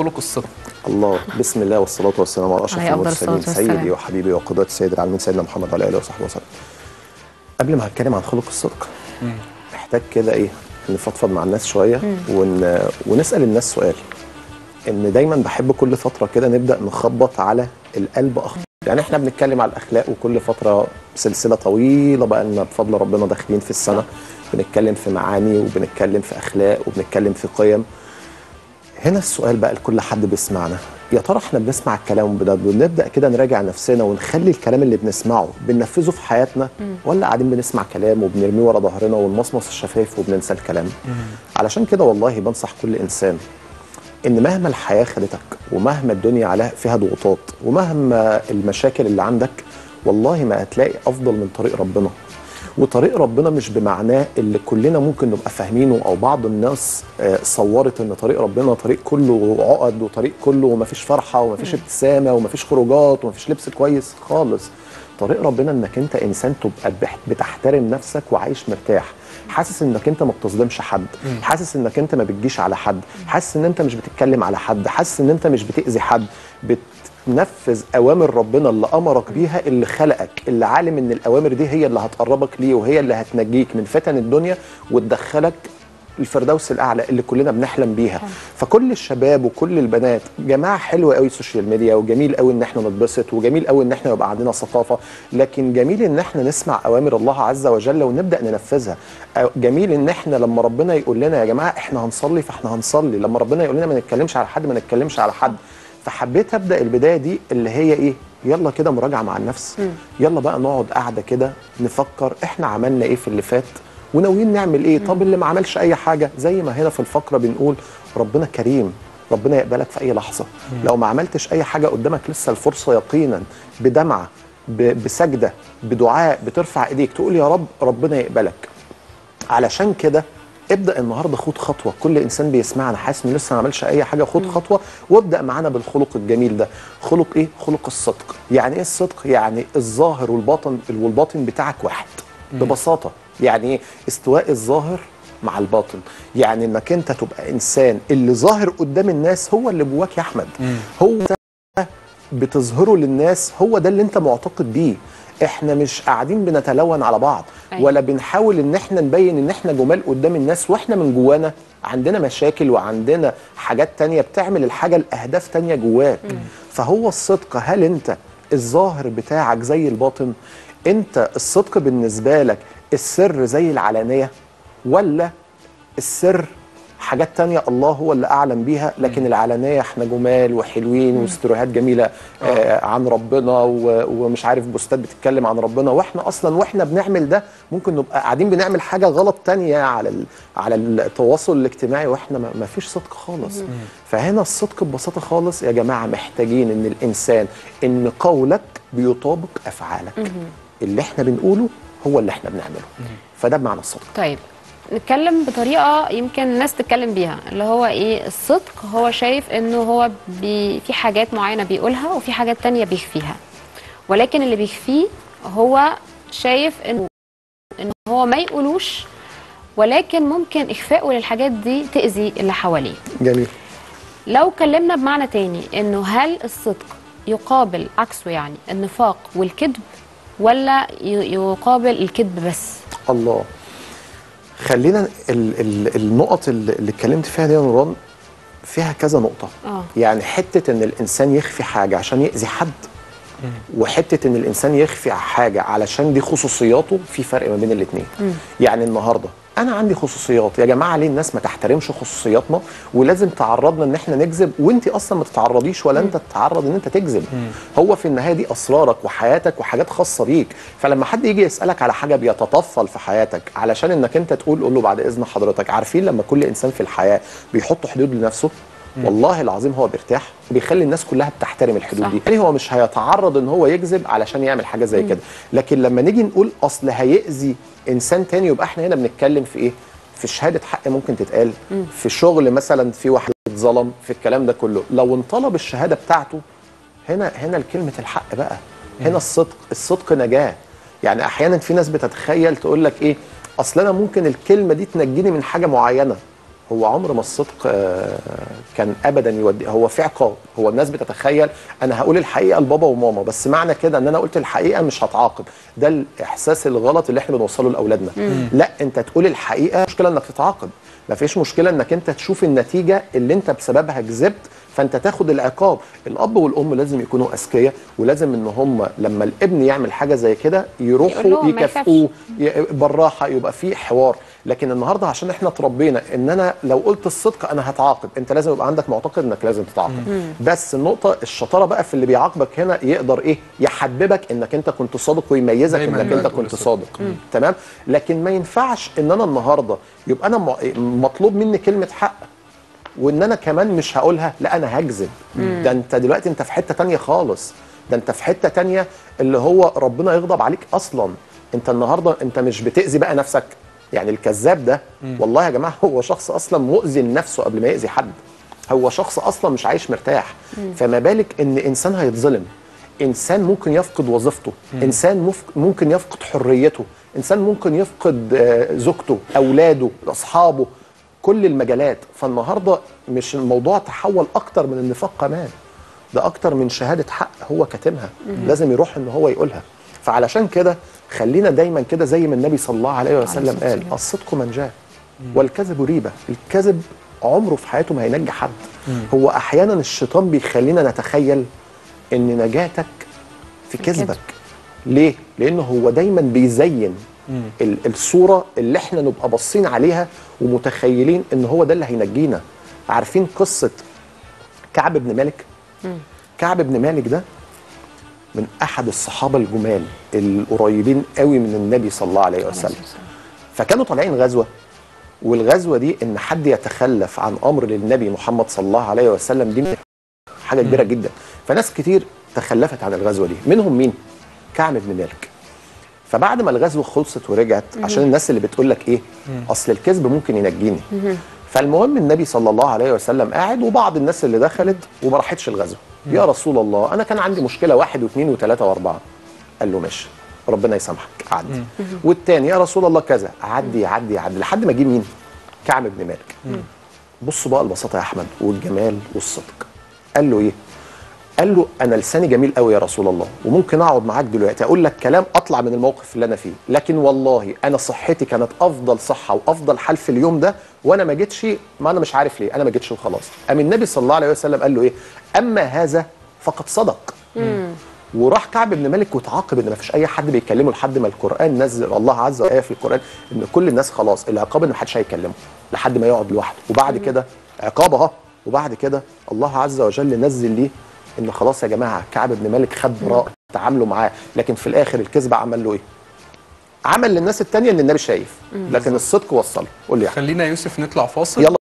خلق الصدق الله بسم الله والصلاة والسلام على أشرف عليه أفضل المرسلين الصلاة والسلام. سيدي وحبيبي وقدوة سيد العالمين سيدنا محمد وعلى آله وصحبه وسلم قبل ما هتكلم عن خلق الصدق محتاج كده إيه نفضفض مع الناس شوية ون... ونسأل الناس سؤال إن دايما بحب كل فترة كده نبدأ نخبط على القلب أخطر يعني احنا بنتكلم على الأخلاق وكل فترة سلسلة طويلة بقى لنا بفضل ربنا داخلين في السنة بنتكلم في معاني وبنتكلم في أخلاق وبنتكلم في قيم هنا السؤال بقى لكل حد بيسمعنا يا ترى احنا بنسمع الكلام بجد ونبدا كده نراجع نفسنا ونخلي الكلام اللي بنسمعه بننفذه في حياتنا ولا قاعدين بنسمع كلام وبنرميه ورا ظهرنا ونمصمص الشفايف وبننسى الكلام علشان كده والله بنصح كل انسان ان مهما الحياه خدتك ومهما الدنيا عليها فيها ضغوطات ومهما المشاكل اللي عندك والله ما هتلاقي افضل من طريق ربنا وطريق ربنا مش بمعناه اللي كلنا ممكن نبقى فاهمينه او بعض الناس آه، صورت ان طريق ربنا طريق كله عقد وطريق كله مفيش فرحه ومفيش ابتسامه ومفيش خروجات ومفيش لبس كويس خالص طريق ربنا انك انت انسان تبقى بح- بتحترم نفسك وعايش مرتاح حاسس انك انت ما بتظلمش حد حاسس انك انت ما بتجيش على حد حاسس ان انت مش بتتكلم على حد حاسس ان انت مش بتاذي حد بتنفذ اوامر ربنا اللي امرك بيها اللي خلقك اللي عالم ان الاوامر دي هي اللي هتقربك ليه وهي اللي هتنجيك من فتن الدنيا وتدخلك الفردوس الاعلى اللي كلنا بنحلم بيها فكل الشباب وكل البنات جماعه حلوه قوي السوشيال ميديا وجميل قوي ان احنا نتبسط وجميل قوي ان احنا يبقى عندنا ثقافه لكن جميل ان احنا نسمع اوامر الله عز وجل ونبدا ننفذها أو- جميل ان احنا لما ربنا يقول لنا يا جماعه احنا هنصلي فاحنا هنصلي لما ربنا يقول لنا ما نتكلمش على حد ما نتكلمش على حد فحبيت ابدا البدايه دي اللي هي ايه يلا كده مراجعه مع النفس يلا بقى نقعد قاعده كده نفكر احنا عملنا ايه في اللي فات وناويين نعمل ايه طب اللي ما عملش اي حاجه زي ما هنا في الفقره بنقول ربنا كريم ربنا يقبلك في اي لحظه لو ما عملتش اي حاجه قدامك لسه الفرصه يقينا بدمعه ب- بسجده بدعاء بترفع ايديك تقول يا رب ربنا يقبلك علشان كده ابدا النهارده خد خطوه كل انسان بيسمعنا حاسس انه لسه ما عملش اي حاجه خد خطوه وابدا معانا بالخلق الجميل ده خلق ايه خلق الصدق يعني ايه الصدق يعني الظاهر والباطن والباطن بتاعك واحد ببساطه يعني ايه استواء الظاهر مع الباطن يعني انك انت تبقى انسان اللي ظاهر قدام الناس هو اللي جواك يا احمد هو ده بتظهره للناس هو ده اللي انت معتقد بيه احنا مش قاعدين بنتلون على بعض أيوة. ولا بنحاول ان احنا نبين ان احنا جمال قدام الناس واحنا من جوانا عندنا مشاكل وعندنا حاجات تانية بتعمل الحاجة لأهداف تانية جواك فهو الصدق هل انت الظاهر بتاعك زي الباطن انت الصدق بالنسبة لك السر زي العلانية ولا السر حاجات تانية الله هو اللي أعلم بيها لكن العلانية احنا جمال وحلوين وستوريهات جميلة آه عن ربنا و- ومش عارف بوستات بتتكلم عن ربنا واحنا أصلا واحنا بنعمل ده ممكن نبقى قاعدين بنعمل حاجة غلط تانية على ال- على التواصل الاجتماعي واحنا ما ما فيش صدق خالص فهنا الصدق ببساطة خالص يا جماعة محتاجين ان الإنسان ان قولك بيطابق أفعالك اللي احنا بنقوله هو اللي احنا بنعمله فده بمعنى الصدق طيب نتكلم بطريقه يمكن الناس تتكلم بيها اللي هو ايه الصدق هو شايف انه هو بي في حاجات معينه بيقولها وفي حاجات تانية بيخفيها ولكن اللي بيخفيه هو شايف انه ان هو ما يقولوش ولكن ممكن اخفائه للحاجات دي تاذي اللي حواليه جميل لو اتكلمنا بمعنى تاني انه هل الصدق يقابل عكسه يعني النفاق والكذب ولا ي- يقابل الكذب بس الله خلينا ال ال النقط اللي اللي اتكلمت فيها دي يا نوران فيها كذا نقطة اه يعني حتة ان الانسان يخفي حاجة عشان يأذي حد وحتة ان الانسان يخفي حاجة علشان دي خصوصياته في فرق ما بين الاتنين يعني النهاردة انا عندي خصوصيات يا جماعة ليه الناس ما تحترمش خصوصياتنا ولازم تعرضنا ان احنا نكذب وانت اصلا ما تتعرضيش ولا انت تتعرض ان انت تكذب هو في النهاية دي اسرارك وحياتك وحاجات خاصة بيك فلما حد يجي يسألك على حاجة بيتطفل في حياتك علشان انك انت تقول قول له بعد اذن حضرتك عارفين لما كل انسان في الحياة بيحط حدود لنفسه والله العظيم هو بيرتاح وبيخلي الناس كلها بتحترم الحدود صح. دي يعني هو مش هيتعرض ان هو يكذب علشان يعمل حاجه زي كده لكن لما نيجي نقول اصل هيأذي انسان تاني يبقى احنا هنا بنتكلم في ايه في شهاده حق ممكن تتقال في شغل مثلا في واحد اتظلم في الكلام ده كله لو انطلب الشهاده بتاعته هنا هنا كلمه الحق بقى هنا الصدق الصدق نجاه يعني احيانا في ناس بتتخيل تقول لك ايه اصل انا ممكن الكلمه دي تنجيني من حاجه معينه هو عمر ما الصدق آه، كان ابدا يودي هو في عقاب هو الناس بتتخيل انا هقول الحقيقه لبابا وماما بس معنى كده ان انا قلت الحقيقه مش هتعاقب ده الاحساس الغلط اللي احنا بنوصله لاولادنا لا انت تقول الحقيقه مشكله انك تتعاقب ما فيش مشكله انك انت تشوف النتيجه اللي انت بسببها كذبت فانت تاخد العقاب الاب والام لازم يكونوا اذكياء ولازم ان هم لما الابن يعمل حاجه زي كده يروحوا يقول لهم ما يكافئوه ي- بالراحه يبقى في حوار لكن النهارده عشان احنا اتربينا ان انا لو قلت الصدق انا هتعاقب انت لازم يبقى عندك معتقد انك لازم تتعاقب بس النقطه الشطاره بقى في اللي بيعاقبك هنا يقدر ايه يحببك انك انت كنت صادق ويميزك دايماً انك انت تقول كنت الصدق. صادق تمام لكن ما ينفعش ان انا النهارده يبقى انا م- مطلوب مني كلمه حق وان انا كمان مش هقولها لا انا هكذب ده انت دلوقتي انت في حته تانية خالص ده انت في حته تانية اللي هو ربنا يغضب عليك اصلا انت النهارده انت مش بتاذي بقى نفسك يعني الكذاب ده والله يا جماعه هو شخص اصلا مؤذي لنفسه قبل ما يأذي حد هو شخص اصلا مش عايش مرتاح فما بالك ان انسان هيتظلم انسان ممكن يفقد وظيفته انسان مفك- ممكن يفقد حريته انسان ممكن يفقد آه، زوجته اولاده اصحابه كل المجالات فالنهارده مش الموضوع تحول اكتر من النفاق كمان ده اكتر من شهاده حق هو كاتمها لازم يروح ان هو يقولها فعلشان كده خلينا دايما كده زي ما النبي صلى الله عليه وسلم قال الصدق منجاه والكذب ريبه الكذب عمره في حياته ما هينجي حد هو احيانا الشيطان بيخلينا نتخيل ان نجاتك في كذبك ليه لانه هو دايما بيزين ال- الصوره اللي احنا نبقى باصين عليها ومتخيلين ان هو ده اللي هينجينا عارفين قصه كعب بن مالك كعب بن مالك ده من احد الصحابه الجمال القريبين قوي من النبي صلى الله عليه وسلم فكانوا طالعين غزوه والغزوه دي ان حد يتخلف عن امر للنبي محمد صلى الله عليه وسلم دي حاجه كبيره جدا فناس كتير تخلفت عن الغزوه دي منهم مين كعب بن مالك فبعد ما الغزوه خلصت ورجعت عشان الناس اللي بتقول لك ايه اصل الكذب ممكن ينجيني فالمهم النبي صلى الله عليه وسلم قاعد وبعض الناس اللي دخلت وما راحتش الغزوه يا رسول الله انا كان عندي مشكله واحد واثنين وثلاثه واربعه قال له ماشي ربنا يسامحك عدي والتاني يا رسول الله كذا عدي عدي عدي لحد ما جه مين كعب بن مالك بصوا بقى البساطه يا احمد والجمال والصدق قال له ايه قال له انا لساني جميل قوي يا رسول الله وممكن اقعد معاك دلوقتي اقول لك كلام اطلع من الموقف اللي انا فيه لكن والله انا صحتي كانت افضل صحه وافضل حال في اليوم ده وانا ما جيتش ما انا مش عارف ليه انا ما جيتش وخلاص قام النبي صلى الله عليه وسلم قال له ايه اما هذا فقد صدق وراح كعب بن مالك وتعاقب ان ما فيش اي حد بيكلمه لحد ما القران نزل الله عز وجل آية في القران ان كل الناس خلاص العقاب ان ما حدش هيكلمه لحد ما يقعد لوحده وبعد كده عقاب اهو وبعد كده الله عز وجل نزل ليه ان خلاص يا جماعه كعب بن مالك خد براءه تعاملوا معاه لكن في الاخر الكذب عمل له ايه؟ عمل للناس التانية اللي النبي شايف لكن الصدق وصله قول لي يا أحمد. خلينا يا يوسف نطلع فاصل يلا